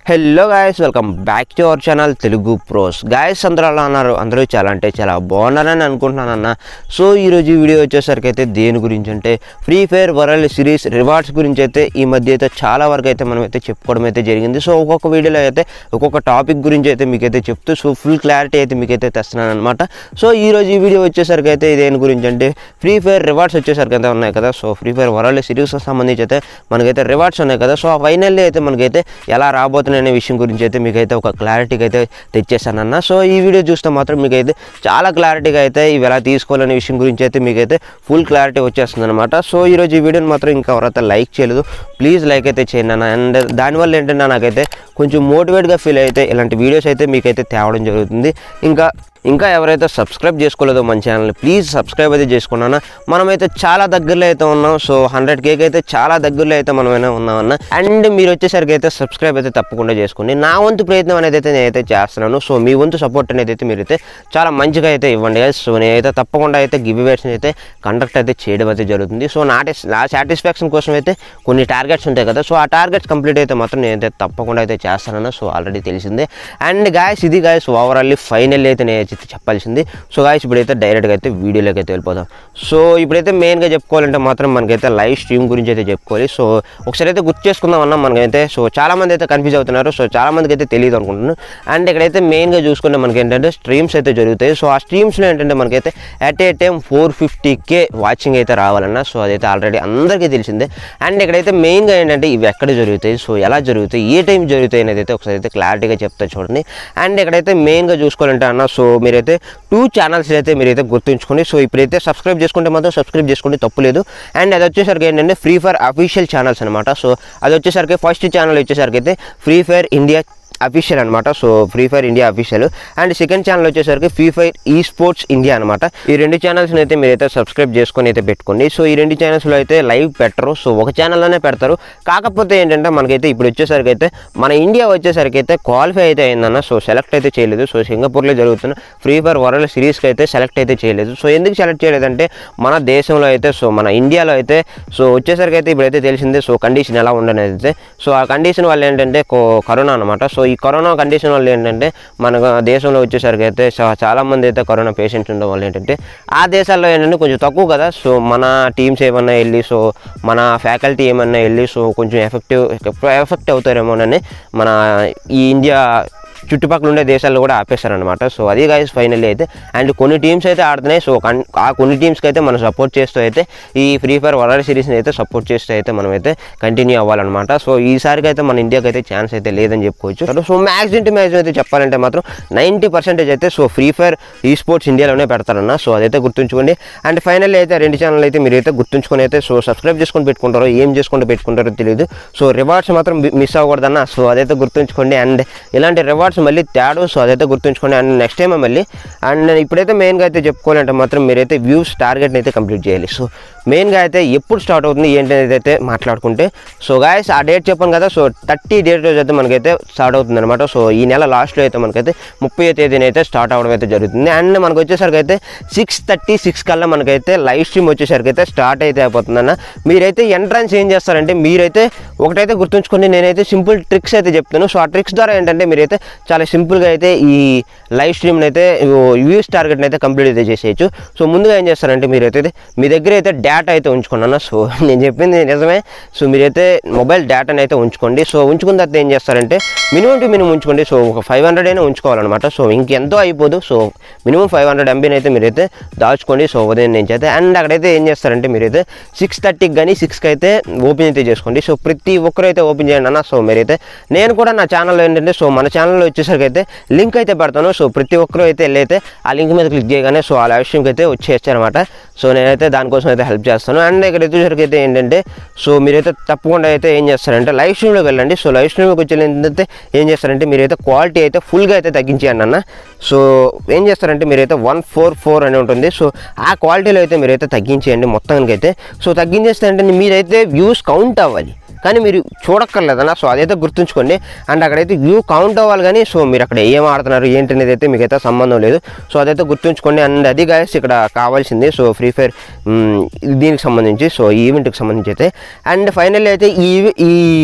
Hello guys welcome back to our channel Telugu pros guys అందరూ అలా అన్నారు అందరూ చాలా అంటే చాలా బాగున్నారని అనుకుంటున్నాను అన్న సో ఈరోజు ఈ వీడియో వచ్చేసరికి అయితే దేని గురించి అంటే Free Fire World Series rewards గురించి అయితే ఈ మధ్య అయితే చాలా వరకు అయితే మనం అయితే చెప్పుకోవడం అయితే జరిగింది సో ఒక్కొక్క వీడియోలో అయితే ఒక్కొక్క టాపిక్ గురించి అయితే మీకైతే చెప్తూ సో ఫుల్ క్లారిటీ అయితే మీకైతే తెస్తున్నాను అనమాట సో ఈ రోజు ఈ వీడియో వచ్చేసరికి అయితే దేని గురించి అంటే ఫ్రీ ఫైర్ రివార్డ్స్ వచ్చేసరికి అయితే ఉన్నాయి కదా సో ఫ్రీ ఫైర్ వరల్డ్ సిరీస్కి సంబంధించి అయితే మనకైతే రివార్డ్స్ ఉన్నాయి కదా సో ఫైనల్లీ అయితే మనకైతే ఎలా రాబోతున్నాయి అనే విషయం గురించి అయితే మీకైతే ఒక క్లారిటీగా అయితే తెచ్చేసానన్న సో ఈ వీడియో చూస్తే మాత్రం మీకైతే చాలా క్లారిటీగా అయితే ఇవి ఎలా తీసుకోవాలనే విషయం గురించి అయితే మీకైతే ఫుల్ క్లారిటీ వచ్చేస్తుంది అనమాట సో ఈరోజు ఈ వీడియోని మాత్రం ఇంకా ఎవరైతే లైక్ చేయలేదు ప్లీజ్ లైక్ అయితే చేయండి అన్న అండ్ దానివల్ల ఏంటంటే నాకైతే కొంచెం మోటివేట్గా ఫీల్ అయితే ఇలాంటి వీడియోస్ అయితే మీకైతే తేవడం జరుగుతుంది ఇంకా ఇంకా ఎవరైతే సబ్స్క్రైబ్ చేసుకోలేదో మన ఛానల్ని ప్లీజ్ సబ్స్క్రైబ్ అయితే చేసుకున్నాను మనమైతే చాలా దగ్గరలో అయితే ఉన్నాం సో హండ్రెడ్ కేక్ అయితే చాలా దగ్గరలో అయితే మనమైనా ఉన్నామన్న అండ్ మీరు వచ్చేసరికి అయితే సబ్స్క్రైబ్ అయితే తప్పకుండా చేసుకోండి నా వంతు ప్రయత్నం అనేది అయితే నేనైతే చేస్తున్నాను సో మీ వంతు సపోర్ట్ అనేది అయితే మీరైతే చాలా మంచిగా అయితే ఇవ్వండి guys. సో నేనైతే తప్పకుండా అయితే గివ్ ఇవేట్స్ని అయితే కండక్ట్ అయితే చేయడం అయితే జరుగుతుంది సో నా టిస్- నా సాటిస్ఫాక్షన్ కోసం అయితే కొన్ని టార్గెట్స్ ఉంటాయి కదా సో ఆ టార్గెట్స్ కంప్లీట్ అయితే మాత్రం నేనైతే తప్పకుండా అయితే చేస్తానన్న సో ఆల్రెడీ తెలిసిందే అండ్ గాయస్ ఇది గాయస్ ఓవరాల్లీ ఫైనల్ అయితే నేను అయితే చెప్పాల్సింది సో గాయస్ ఇప్పుడైతే డైరెక్ట్గా అయితే వీడియోలోకి అయితే వెళ్ళిపోదాం సో ఇప్పుడైతే మెయిన్గా చెప్పుకోవాలంటే మాత్రం మనకైతే లైవ్ స్ట్రీమ్ గురించి అయితే చెప్పుకోవాలి సో ఒకసారి అయితే గుర్తు చేసుకుందాం అన్న మనకైతే సో చాలా మంది అయితే కన్ఫ్యూజ్ అవుతున్నారు సో చాలా మందికి అయితే తెలియదు అనుకుంటున్నాను అండ్ ఇక్కడైతే మెయిన్గా చూసుకుంటే మనకి ఏంటంటే స్ట్రీమ్స్ అయితే జరుగుతాయి సో ఆ స్ట్రీమ్స్లో ఏంటంటే మనకైతే at a time four fifty K watching అయితే రావాలన్న సో అదైతే ఆల్రెడీ అందరికీ తెలిసిందే అండ్ ఇక్కడైతే మెయిన్గా ఏంటంటే ఇవి ఎక్కడ జరుగుతాయి సో ఎలా జరుగుతాయి ఏ టైం జరుగుతాయి అనేది అయితే ఒకసారి అయితే క్లారిటీగా చెప్తా చూడండి అండ్ ఇక్కడైతే మెయిన్గా చూసుకోవాలంటే అన్న సో మీరైతే టూ ఛానల్స్ అయితే మీరైతే గుర్తుంచుకోండి సో ఇప్పుడైతే సబ్స్క్రైబ్ చేసుకుంటే మాత్రం సబ్స్క్రైబ్ చేసుకోండి తప్పులేదు అండ్ అది వచ్చేసరికి ఏంటంటే ఫ్రీ ఫైర్ అఫీషియల్ ఛానల్స్ అనమాట సో అది వచ్చేసరికి ఫస్ట్ ఛానల్ వచ్చేసరికి అయితే ఫ్రీ ఫైర్ ఇండియా అఫీషియల్ అనమాట so free Fire India official and second channel వచ్చేసరికి ఫ్రీ ఫైర్ ఈ స్పోర్ట్స్ ఇండియా అనమాట ఈ రెండు ఛానల్స్ని అయితే మీరైతే సబ్స్క్రైబ్ చేసుకొని అయితే పెట్టుకోండి సో ఈ రెండు ఛానల్స్లో అయితే లైవ్ పెట్టరు సో ఒక ఛానల్లోనే పెడతారు కాకపోతే ఏంటంటే మనకైతే ఇప్పుడు వచ్చేసరికి అయితే మన ఇండియా వచ్చేసరికి అయితే క్వాలిఫై అయితే అయిందన్న సో సెలెక్ట్ అయితే చేయలేదు సో సింగపూర్లో జరుగుతున్న ఫ్రీ ఫైర్ వరల్డ్ సిరీస్కి అయితే సెలెక్ట్ అయితే చేయలేదు సో ఎందుకు సెలెక్ట్ చేయలేదంటే మన దేశంలో అయితే సో మన ఇండియాలో అయితే సో వచ్చేసరికి అయితే ఇప్పుడైతే తెలిసిందే సో కండిషన్ ఎలా ఉండనేది అయితే సో ఆ కండిషన్ వల్ల ఏంటంటే కో- కరోనా అనమాట సో ఈ కరోనా కండిషన్ వల్ల ఏంటంటే మన దేశంలో వచ్చేసరికి అయితే చా- చాలా మంది అయితే కరోనా పేషెంట్స్ ఉండడం వల్ల ఏంటంటే ఆ దేశాల్లో ఏంటంటే కొంచెం తక్కువ కదా సో మన టీమ్స్ ఏమన్నా వెళ్ళి సో మన ఫ్యాకల్టీ ఏమన్నా వెళ్ళి సో కొంచెం ఎఫెక్టివ్ ఎఫెక్ట్ అవుతారేమోనని మన ఈ ఇండియా చుట్టుపక్కల ఉండే దేశాల్లో కూడా ఆపేస్తారనమాట సో అది గైస్ ఫైనల్లీ అయితే అండ్ కొన్ని టీమ్స్ అయితే ఆడుతున్నాయి సో కన్- ఆ కొన్ని టీమ్స్కి అయితే మనం సపోర్ట్ చేస్తూ అయితే ఈ ఫ్రీ ఫైర్ వరల్డ్ సిరీస్ని అయితే సపోర్ట్ చేస్తూ అయితే మనం అయితే కంటిన్యూ అవ్వాలన్నమాట సో ఈసారికి అయితే మన ఇండియాకి అయితే ఛాన్స్ అయితే లేదని చెప్పుకోవచ్చు సో మ్యాక్సిమం టు మ్యాక్సిమం అయితే చెప్పాలంటే మాత్రం నైంటీ పర్సెంటేజ్ అయితే సో ఫ్రీ ఫైర్ ఈ స్పోర్ట్స్ ఇండియాలోనే పెడతారన్న సో అదైతే గుర్తుంచుకోండి అండ్ ఫైనల్ అయితే రెండు ఛానల్ అయితే మీరు అయితే గుర్తుంచుకొని అయితే సో సబ్స్క్రైబ్ చేసుకొని పెట్టుకుంటారో ఏం చేసుకుంటూ పెట్టుకుంటారో తెలియదు సో రివార్డ్స్ మాత్రం మిస్ అవ్వకూడదన్న సో అదైతే గుర్తుంచుకోండి అండ్ ఇలాంటి రివార్డ్స్ మళ్ళీ తేడు సో అదైతే గుర్తుంచుకోండి అండ్ నెక్స్ట్ టైం మళ్ళీ అండ్ ఇప్పుడైతే మెయిన్గా అయితే చెప్పుకోవాలంటే మాత్రం మీరైతే వ్యూస్ టార్గెట్ని అయితే కంప్లీట్ చేయాలి సో మెయిన్గా అయితే ఎప్పుడు స్టార్ట్ అవుతుంది ఏంటి అనేది అయితే మాట్లాడుకుంటే సో గాయస్ ఆ డేట్ చెప్పాను కదా సో థర్టీ డేట్ రోజు అయితే మనకైతే స్టార్ట్ అవుతుంది అనమాట సో ఈ నెల లాస్ట్లో అయితే మనకైతే ముప్పై తేదీన అయితే స్టార్ట్ అవడం అయితే జరుగుతుంది అండ్ మనకు వచ్చేసరికి అయితే సిక్స్ థర్టీ సిక్స్ కల్లా మనకైతే లైవ్ స్ట్రీమ్ వచ్చేసరికి అయితే స్టార్ట్ అయితే అయిపోతుందన్న మీరైతే ఎంట్రన్స్ ఏం చేస్తారంటే మీరైతే ఒకటైతే గుర్తుంచుకోండి నేనైతే సింపుల్ ట్రిక్స్ అయితే చెప్తాను సో ఆ ట్రిక్స్ ద్వారా ఏంటంటే మీరైతే చాలా సింపుల్గా అయితే ఈ లైవ్ స్ట్రీమ్ని అయితే వ్యూస్ టార్గెట్ని అయితే కంప్లీట్ అయితే చేసేయచ్చు సో ముందుగా ఏం చేస్తారంటే మీరైతే మీ దగ్గర అయితే డేటా అయితే ఉంచుకున్నాను సో నేను చెప్పింది నిజమే సో మీరైతే మొబైల్ డేటాని అయితే ఉంచుకోండి సో ఉంచుకున్న తర్వాత ఏం చేస్తారంటే మినిమం టు మినిమం ఉంచుకోండి సో ఒక ఫైవ్ హండ్రెడ్ అయినా ఉంచుకోవాలన్నమాట సో ఇంకెంతో అయిపోదు సో మినిమం ఫైవ్ హండ్రెడ్ ఎంబీని అయితే మీరైతే దాచుకోండి సో ఉదయం నుంచి అయితే అండ్ అక్కడైతే ఏం చేస్తారంటే మీరైతే సిక్స్ థర్టీకి కానీ సిక్స్కి అయితే ఓపెన్ అయితే చేసుకోండి సో ప్రతి ఒక్కరు అయితే ఓపెన్ చేయండి అన్న సో మీరైతే నేను కూడా నా ఛానల్లో ఏంటంటే సో మన ఛానల్లో వచ్చేసరికి అయితే లింక్ అయితే పెడతాను సో ప్రతి ఒక్కరు అయితే వెళ్ళైతే ఆ లింక్ మీద క్లిక్ చేయగానే సో ఆ లైవ్ స్ట్రీమ్కి అయితే వచ్చేస్తారనమాట సో నేనైతే దానికోసం అయితే హెల్ప్ చేస్తాను అండ్ ఇక్కడ వచ్చేసరికి అయితే ఏంటంటే సో మీరైతే తప్పకుండా అయితే ఏం చేస్తారంటే లైవ్ స్ట్రీమ్లోకి వెళ్ళండి సో లైవ్ స్ట్రీమ్లోకి వచ్చి ఏంటంటే ఏం చేస్తారంటే మీరైతే క్వాలిటీ అయితే ఫుల్గా అయితే తగ్గించేయండి అన్న సో ఏం చేస్తారంటే మీరైతే వన్ ఫోర్ ఫోర్ అని ఉంటుంది సో ఆ క్వాలిటీలో అయితే మీరైతే తగ్గించేయండి మొత్తానికి అయితే సో తగ్గించేస్తే అంటే మీరైతే వ్యూస్ కౌంట్ అవ్వాలి కానీ మీరు చూడక్కర్లేదన్న సో అదైతే గుర్తుంచుకోండి అండ్ అక్కడైతే వ్యూ కౌంట్ అవ్వాలి కానీ సో మీరు అక్కడ ఏం ఆడుతున్నారు ఏంటి అనేది అయితే మీకైతే సంబంధం లేదు సో అదైతే గుర్తుంచుకోండి అండ్ అది గాయస్ ఇక్కడ కావాల్సింది సో ఫ్రీ ఫైర్ దీనికి సంబంధించి సో ఈ ఈవెంట్కి సంబంధించి అయితే అండ్ ఫైనల్లీ అయితే ఈ ఈ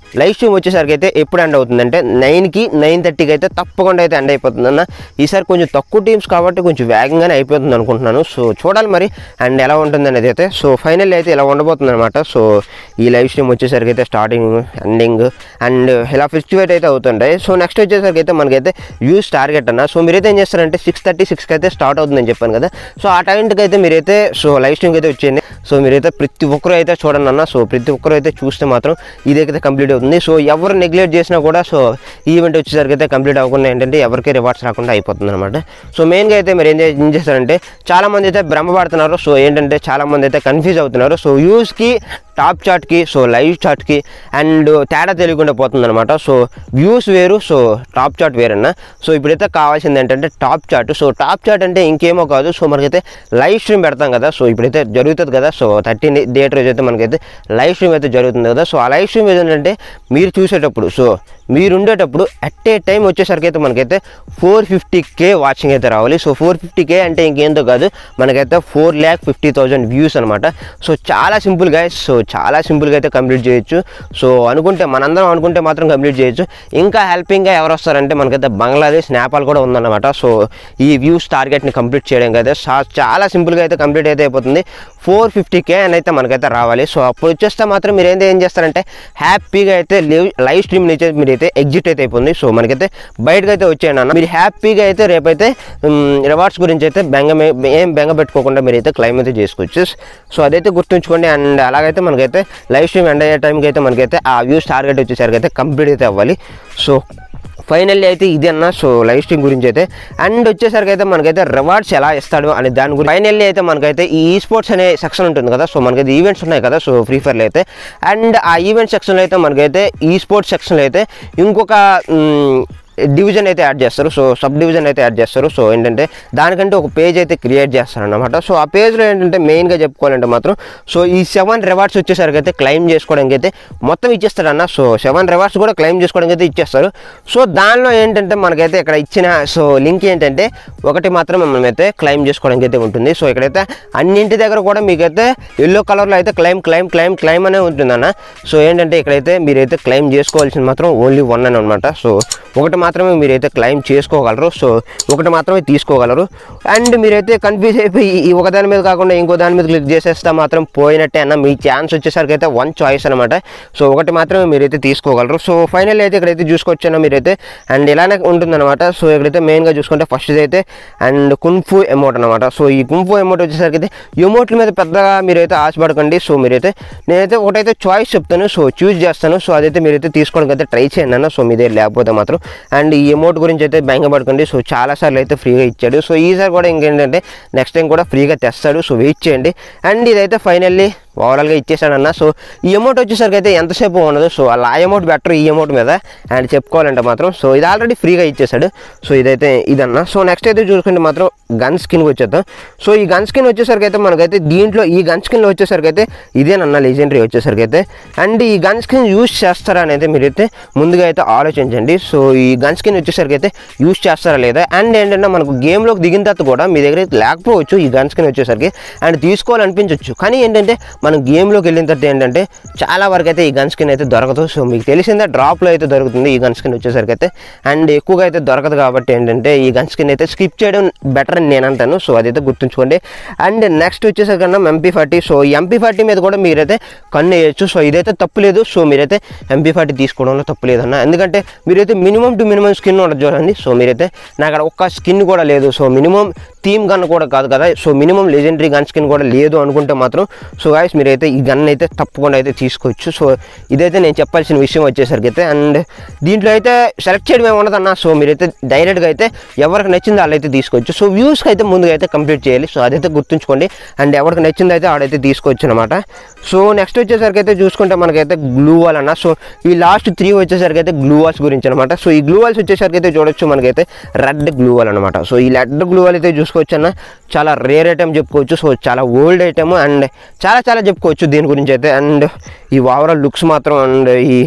లైవ్ స్ట్రీమ్ వచ్చేసరికి అయితే ఎప్పుడు ఎండ్ అవుతుందంటే నైన్కి నైన్ థర్టీకి అయితే తప్పకుండా అయితే ఎండ్ అయిపోతుంది అన్న ఈసారి కొంచెం తక్కువ టీమ్స్ కాబట్టి కొంచెం వేగంగానే అయిపోతుంది అనుకుంటున్నాను సో చూడాలి మరి అండ్ ఎలా ఉంటుంది అనేది అయితే సో ఫైనల్ అయితే ఇలా ఉండబోతుంది అనమాట సో ఈ లైవ్ స్ట్రీమ్ వచ్చేసరికి అయితే స్టార్టింగ్ ఎండింగ్ అండ్ ఇలా ఫెస్టివేట్ అయితే అవుతుంటాయి సో నెక్స్ట్ వచ్చేసరికి అయితే మనకైతే వ్యూస్ టార్గెట్ అన్న సో మీరైతే ఏం చేస్తారంటే సిక్స్ థర్టీ సిక్స్కి అయితే స్టార్ట్ అవుతుందని చెప్పాను కదా సో ఆ టైంకి అయితే మీరైతే సో లైవ్ స్ట్రీమ్కి అయితే వచ్చేయండి సో మీరైతే ప్రతి ఒక్కరు అయితే చూడండి అన్న సో ప్రతి ఒక్కరు అయితే చూస్తే మాత్రం ఇదైతే కంప్లీట్ అవుతుంది సో ఎవరు నెగ్లెక్ట్ చేసినా కూడా సో ఈవెంట్ వచ్చేసరికి అయితే కంప్లీట్ అవ్వకుండా ఏంటంటే ఎవరికి రివార్డ్స్ రాకుండా అయిపోతుంది అనమాట సో మెయిన్గా అయితే మీరు ఏం చే- ఏం చేస్తారంటే చాలా మంది అయితే భ్రమపడుతున్నారు సో ఏంటంటే చాలా మంది అయితే కన్ఫ్యూజ్ అవుతున్నారు సో వ్యూస్కి టాప్ చార్ట్కి సో లైవ్ చార్ట్కి అండ్ తేడా తెలియకుండా పోతుంది అనమాట సో వ్యూస్ వేరు సో టాప్ చార్ట్ వేరన్నా సో ఇప్పుడైతే కావాల్సింది ఏంటంటే top chart so top chart అంటే ఇంకేమో కాదు సో మనకైతే లైవ్ స్ట్రీమ్ పెడతాం కదా సో ఇప్పుడైతే జరుగుతుంది కదా సో థర్టీన్ డేట్ రోజు అయితే మనకైతే లైవ్ స్ట్రీమ్ అయితే జరుగుతుంది కదా సో ఆ లైవ్ స్ట్రీమ్ ఏంటంటే మీరు చూసేటప్పుడు సో మీరు ఉండేటప్పుడు అట్ ఏ టైం వచ్చేసరికి అయితే మనకైతే ఫోర్ ఫిఫ్టీ కే వాచింగ్ అయితే రావాలి సో ఫోర్ ఫిఫ్టీ కే అంటే ఇంకేందో కాదు మనకైతే four lakh fifty thousand views అనమాట సో చాలా సింపుల్గా సో చాలా సింపుల్గా అయితే కంప్లీట్ చేయొచ్చు సో అనుకుంటే మనందరం అనుకుంటే మాత్రం కంప్లీట్ చేయొచ్చు ఇంకా హెల్పింగ్గా ఎవరు వస్తారంటే మనకైతే బంగ్లాదేశ్ నేపాల్ కూడా ఉందన్నమాట సో ఈ వ్యూస్ టార్గెట్ని కంప్లీట్ చేయడానికి అయితే చా- చాలా సింపుల్గా అయితే కంప్లీట్ అయితే అయిపోతుంది ఫోర్ ఫిఫ్టీ కే అని అయితే మనకైతే రావాలి సో అప్పుడు వచ్చేస్తే మాత్రం మీరు ఏంటి ఏం చేస్తారంటే హ్యాపీగా అయితే లైవ్ లైవ్ స్ట్రీమ్ నుంచి మీరు అయితే ఎగ్జిట్ అయితే అయిపోయింది సో మనకైతే బయటకు అయితే వచ్చేయండి అన్న మీరు హ్యాపీగా అయితే రేపైతే రివార్డ్స్ గురించి అయితే బెంగ మే- ఏం బెంగ పెట్టుకోకుండా మీరు అయితే క్లైమ్ అయితే చేసుకోవచ్చు సో అదైతే గుర్తుంచుకోండి అండ్ అలాగైతే మనకైతే లైవ్ స్ట్రీమ్ ఎండ్ అయ్యే టైంకి అయితే మనకైతే ఆ వ్యూస్ టార్గెట్ వచ్చేసరికి అయితే కంప్లీట్ అయితే అవ్వాలి సో ఫైనల్లీ అయితే ఇది అన్న సో లైవ్ స్ట్రీమ్ గురించి అయితే అండ్ వచ్చేసరికి అయితే మనకైతే రివార్డ్స్ ఎలా ఇస్తాడు అనే దాని గురించి ఫైనల్లీ అయితే మనకైతే ఈ స్పోర్ట్స్ అనే సెక్షన్ ఉంటుంది కదా సో మనకైతే ఈవెంట్స్ ఉన్నాయి కదా సో ఫ్రీ ఫైర్లో అయితే అండ్ ఆ ఈవెంట్ సెక్షన్లో అయితే మనకైతే ఈ స్పోర్ట్స్ సెక్షన్లో అయితే ఇంకొక మ్, డివిజన్ అయితే యాడ్ చేస్తారు సో సబ్ డివిజన్ అయితే యాడ్ చేస్తారు సో ఏంటంటే దానికంటే ఒక పేజ్ అయితే క్రియేట్ చేస్తారు అనమాట సో ఆ పేజ్లో ఏంటంటే మెయిన్గా చెప్పుకోవాలంటే మాత్రం సో ఈ సెవెన్ రివార్డ్స్ వచ్చేసరికి అయితే క్లెయిమ్ చేసుకోవడానికి అయితే మొత్తం ఇచ్చేస్తాడు అన్న సో సెవెన్ రివార్డ్స్ కూడా క్లెయిమ్ చేసుకోవడానికి అయితే ఇచ్చేస్తారు సో దానిలో ఏంటంటే మనకైతే ఇక్కడ ఇచ్చిన సో లింక్ ఏంటంటే ఒకటి మాత్రం మనమైతే క్లెయిమ్ చేసుకోవడానికి అయితే ఉంటుంది సో ఇక్కడైతే అన్నింటి దగ్గర కూడా మీకైతే ఎల్లో కలర్లో అయితే క్లెయిమ్ క్లెయిమ్ క్లెయిమ్ క్లెయిమ్ అనే ఉంటుందన్న సో ఏంటంటే ఇక్కడైతే మీరైతే క్లెయిమ్ చేసుకోవాల్సింది మాత్రం ఓన్లీ వన్ అని అనమాట సో ఒకటి మాత్రమే మీరైతే క్లెయిమ్ చేసుకోగలరు సో ఒకటి మాత్రమే తీసుకోగలరు అండ్ మీరైతే కన్ఫ్యూజ్ అయిపోయి ఈ ఒక దాని మీద కాకుండా ఇంకో దాని మీద క్లిక్ చేసేస్తే మాత్రం పోయినట్టే అన్న మీ ఛాన్స్ వచ్చేసరికి అయితే వన్ చాయిస్ అనమాట సో ఒకటి మాత్రమే మీరైతే తీసుకోగలరు సో ఫైనల్ అయితే ఇక్కడైతే చూసుకోవచ్చన్న మీరైతే అండ్ ఇలానే ఉంటుందన్నమాట సో ఇక్కడైతే మెయిన్గా చూసుకుంటే ఫస్ట్ అయితే అండ్ కుంఫు ఎమౌంట్ అనమాట సో ఈ కుంఫు ఎమౌంట్ వచ్చేసరికి అయితే ఎమౌంట్ల మీద పెద్దగా మీరైతే ఆశపడకండి సో మీరైతే నేనైతే ఒకటైతే చాయిస్ చెప్తాను సో చూస్ చేస్తాను సో అదైతే మీరైతే తీసుకోవడానికి అయితే ట్రై చేయండి అన్న సో మీ దగ్గర లేకపోతే మాత్రం అండ్ ఈ అమౌంట్ గురించి అయితే బెంగపడకండి సో చాలా సార్లు అయితే ఫ్రీగా ఇచ్చాడు సో ఈసారి కూడా ఇంకేంటంటే నెక్స్ట్ టైం కూడా ఫ్రీగా తెస్తాడు సో వెయిట్ చేయండి అండ్ ఇదైతే ఫైనల్లీ ఓవరాల్గా ఇచ్చేసాడన్న సో ఈ అమౌంట్ వచ్చేసరికి అయితే ఎంతసేపు ఉండదు సో అలా ఆ అమౌంట్ బెటర్ ఈ అమౌంట్ మీద అండ్ చెప్పుకోవాలంటే మాత్రం సో ఇది ఆల్రెడీ ఫ్రీగా ఇచ్చేసాడు సో ఇదైతే ఇదన్న సో నెక్స్ట్ అయితే చూసుకుంటే మాత్రం గన్ స్కిన్కి వచ్చేద్దాం సో ఈ గన్ స్కిన్ వచ్చేసరికి అయితే మనకైతే దీంట్లో ఈ గన్ స్కిన్లో వచ్చేసరికి అయితే ఇదేనన్న లెజెండరీ వచ్చేసరికి అయితే అండ్ ఈ గన్ స్కిన్ యూస్ చేస్తారా అనేది మీరైతే ముందుగా అయితే ఆలోచించండి సో ఈ గన్ స్కిన్ వచ్చేసరికి అయితే యూస్ చేస్తారా లేదా అండ్ ఏంటంటే మనకు గేమ్లోకి దిగిన తర్వాత కూడా మీ దగ్గర అయితే లేకపోవచ్చు ఈ గన్ స్కిన్ వచ్చేసరికి అండ్ తీసుకోవాలనిపించవచ్చు కానీ ఏంటంటే మనం గేమ్లోకి వెళ్ళిన తర్వాత ఏంటంటే చాలా వరకు అయితే ఈ గన్ స్కిన్ అయితే దొరకదు సో మీకు తెలిసిందే డ్రాప్లో అయితే దొరుకుతుంది ఈ గన్ స్కిన్ వచ్చేసరికి అయితే అండ్ ఎక్కువగా అయితే దొరకదు కాబట్టి ఏంటంటే ఈ గన్ స్కిన్ అయితే స్కిప్ చేయడం బెటర్ అని నేను అంటాను సో అదైతే గుర్తుంచుకోండి అండ్ నెక్స్ట్ వచ్చేసరికన్నా MP forty so MP forty మీద కూడా మీరైతే కన్ను వేయచ్చు సో ఇదైతే తప్పు లేదు సో మీరైతే ఎంపీ ఫార్టీ తీసుకోవడంలో తప్పు లేదన్న ఎందుకంటే మీరైతే మినిమం టు మినిమం స్కిన్ ఉండదు చూడండి సో మీరైతే నా అక్కడ ఒక్క స్కిన్ కూడా లేదు సో మినిమం థీమ్ గన్ కూడా కాదు కదా so minimum legendary gun skin కూడా లేదు అనుకుంటే మాత్రం సో గాయస్ మీరైతే ఈ గన్ అయితే తప్పకుండా అయితే తీసుకోవచ్చు సో ఇదైతే నేను చెప్పాల్సిన విషయం వచ్చేసరికి అయితే అండ్ దీంట్లో అయితే సెలెక్ట్ చేయడం ఏమి ఉండదన్న సో మీరైతే డైరెక్ట్గా అయితే ఎవరికి నచ్చిందో వాళ్ళైతే తీసుకోవచ్చు సో వ్యూస్కి అయితే ముందుగా అయితే కంప్లీట్ చేయాలి సో అదైతే గుర్తుంచుకోండి అండ్ ఎవరికి నచ్చిందో అయితే ఆడైతే తీసుకోవచ్చు అనమాట సో నెక్స్ట్ వచ్చేసరికి అయితే చూసుకుంటే మనకైతే గ్లూ వాల్ అన్న సో ఈ లాస్ట్ త్రీ వచ్చేసరికి అయితే గ్లూ వాల్స్ గురించి అనమాట సో ఈ గ్లూ వాల్స్ వచ్చేసరికి అయితే చూడొచ్చు మనకైతే రెడ్ గ్లూ వాల్ అనమాట సో ఈ రెడ్ గ్లూ వాల్ అయితే చూసుకోవచ్చు అన్న చాలా రేర్ ఐటమ్ చెప్పుకోవచ్చు సో చాలా ఓల్డ్ ఐటమ్ అండ్ చాలా చాలా చెప్పుకోవచ్చు దీని గురించి అయితే అండ్ ఈ ఓవరాల్ లుక్స్ మాత్రం అండ్ ఈ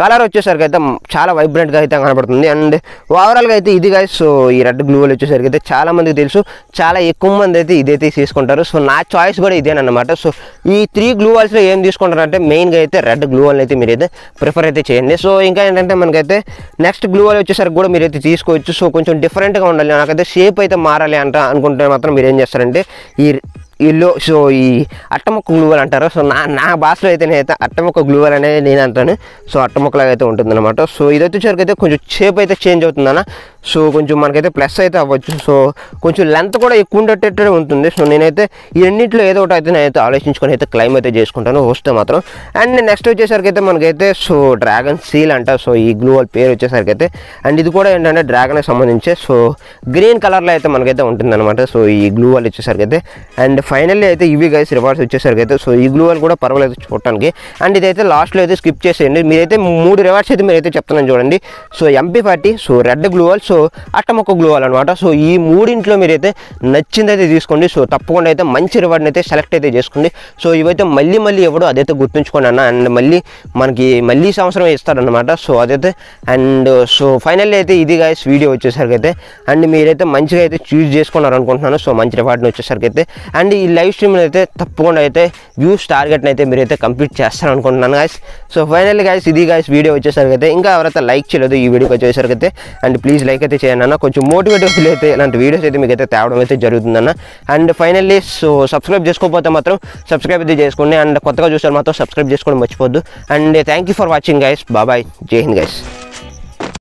కలర్ వచ్చేసరికి అయితే చాలా వైబ్రెంట్గా అయితే కనబడుతుంది అండ్ ఓవరాల్గా అయితే ఇది గైస్ సో ఈ రెడ్ గ్లూ వాల్ వచ్చేసరికి అయితే చాలా మందికి తెలుసు చాలా ఎక్కువ మంది అయితే ఇదైతే తీసుకుంటారు సో నా చాయిస్ కూడా ఇదేనమాట సో ఈ త్రీ గ్లూ వాల్స్లో ఏం తీసుకుంటారు అంటే మెయిన్గా అయితే రెడ్ గ్లూ వాల్ అయితే మీరైతే ప్రిఫర్ అయితే చేయండి సో ఇంకా ఏంటంటే మనకైతే నెక్స్ట్ గ్లూ వాల్ వచ్చేసరికి కూడా మీరైతే తీసుకోవచ్చు సో కొంచెం డిఫరెంట్గా ఉండాలి నాకైతే షేప్ అయితే మారాలి అంట అనుకుంటే మాత్రం మీరు ఏం చేస్తారంటే ఈ ఇల్లు సో ఈ అట్టముక్క గ్లూవల్ అంటారు సో నా నా భాషలో అయితే నేనైతే అట్టముక్క గ్లూవల్ అనేది నేను అంటాను సో అట్టముక్కలాగా అయితే ఉంటుందన్నమాట సో ఇది వచ్చేసరికి అయితే కొంచెం షేప్ అయితే చేంజ్ అవుతుందన్న సో కొంచెం మనకైతే ప్లస్ అయితే అవ్వచ్చు సో కొంచెం లెంత్ కూడా ఎక్కువ ఉండేటట్టు ఉంటుంది సో నేనైతే ఈ రెండింటిలో ఏదో ఒకటి అయితే నేనైతే ఆలోచించుకొని అయితే క్లైమ్ అయితే చేసుకుంటాను వస్తే మాత్రం అండ్ నెక్స్ట్ వచ్చేసరికి అయితే మనకైతే సో డ్రాగన్ సీల్ అంట సో ఈ గ్లూవల్ పేరు వచ్చేసరికి అయితే అండ్ ఇది కూడా ఏంటంటే డ్రాగన్కి సంబంధించి సో గ్రీన్ కలర్లో అయితే మనకైతే ఉంటుందన్నమాట సో ఈ గ్లూవల్ వచ్చేసరికి అయితే అండ్ ఫైనల్లీ అయితే ఇవి గైస్ రివార్డ్స్ వచ్చేసరికి అయితే సో ఈ గ్లూవల్ కూడా పర్వాలేదు చూడటానికి అండ్ ఇదైతే లాస్ట్లో అయితే స్కిప్ చేసేయండి మీరైతే మూడు రివార్డ్స్ అయితే మీరైతే చెప్తున్నాను చూడండి so MP forty so red gloo wall so అట్టమొక్క గ్లూవల్ అనమాట సో ఈ మూడింట్లో మీరైతే నచ్చిందైతే తీసుకోండి సో తప్పకుండా అయితే మంచి రివార్డ్ని అయితే సెలెక్ట్ అయితే చేసుకోండి సో ఇవైతే మళ్ళీ మళ్ళీ ఎవడో అదైతే గుర్తుంచుకోండి అన్న అండ్ మళ్ళీ మనకి మళ్ళీ సంవత్సరం ఇస్తారనమాట సో అదైతే అండ్ సో ఫైనల్లీ అయితే ఇది గాయస్ వీడియో వచ్చేసరికి అయితే అండ్ మీరైతే మంచిగా అయితే చూస్ చేసుకున్నారు అనుకుంటున్నాను సో మంచి రివార్డ్ని వచ్చేసరికి అయితే అండ్ ఈ లైవ్ స్ట్రీమ్ అయితే తప్పకుండా అయితే వ్యూస్ టార్గెట్ని అయితే మీరైతే కంప్లీట్ చేస్తారు అనుకుంటున్నాను గాయస్ సో ఫైనల్లీ గాయస్ ఇది గాయస్ వీడియో వచ్చేసరికి అయితే ఇంకా ఎవరైతే లైక్ చేయలేదు ఈ వీడియోకి వచ్చేసరికి అయితే అండ్ ప్లీజ్ లైక్ అయితే చేయండి అన్న కొంచెం మోటివేటివ్ ఫీల్ అయితే ఇలాంటి వీడియోస్ అయితే మీకు అయితే తేవడం అయితే జరుగుతుందన్న అండ్ ఫైనల్లీ సో సబ్స్క్రైబ్ చేసుకోకపోతే మాత్రం సబ్స్క్రైబ్ అయితే చేసుకోండి అండ్ కొత్తగా చూసారు మాత్రం సబ్స్క్రైబ్ చేసుకోవడం మర్చిపోద్దు and thank you for watching guys బాబాయ్ జై హింద్ గైస్